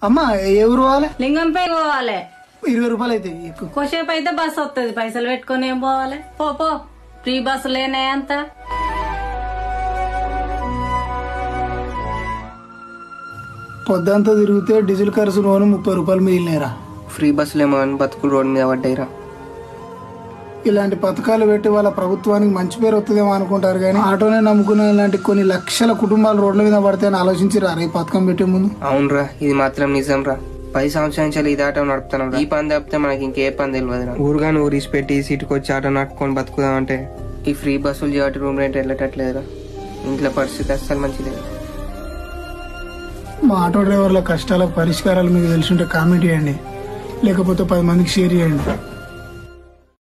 అమ్మా ఏ ఊరు పోవాలి లింగంపై పోవాలి ఇరవై రూపాయలు అయితే ఎక్కువ కోసేపు అయితే బస్సు వస్తుంది పైసలు పెట్టుకొని ఏం పోవాలి పో పో ఫ్రీ బస్సు లేనే అంత పొద్దంతా తిరిగితే డీజిల్ ఖర్చు నూనె ముప్పై రూపాయలు మిగిలినాయిరా ఫ్రీ బస్సులు ఏమో అని బతుకులు రోడ్డు మీద పడ్డాయిరా ఇలాంటి పథకాలు పెట్టి వాళ్ళ ప్రభుత్వానికి మంచి పేరు వస్తుందేమో అనుకుంటారు కానీ ఆటోనే నమ్ముకునే ఇలాంటి కొన్ని లక్షల కుటుంబాలు రోడ్ల మీద పడితే ఆలోచించి ఈ పథకం పెట్టే ముందు అవునరా ఇది మాత్రం నిజం రా పది సంవత్సరాల నుంచి ఇది ఆటో నడుపుతాను ఈ పని తప్పితే మనకి ఇంకే పని తెలియదురా ఊరుగాని ఊరిసి పెట్టి సీటుకి వచ్చి ఆటో నడుపుకొని బతుకుదామంటే ఈ ఫ్రీ బస్సులు చేయబట్టి రూమ్ రెంట్ వెళ్ళేటట్లేదురా ఇంట్లో పరిస్థితి అస్సలు మంచిలేదు మా ఆటో డ్రైవర్ల కష్టాల పరిష్కారాలు మీకు తెలిసి ఉంటే కామెంట్ చేయండి లేకపోతే పది మందికి షేర్ చేయండి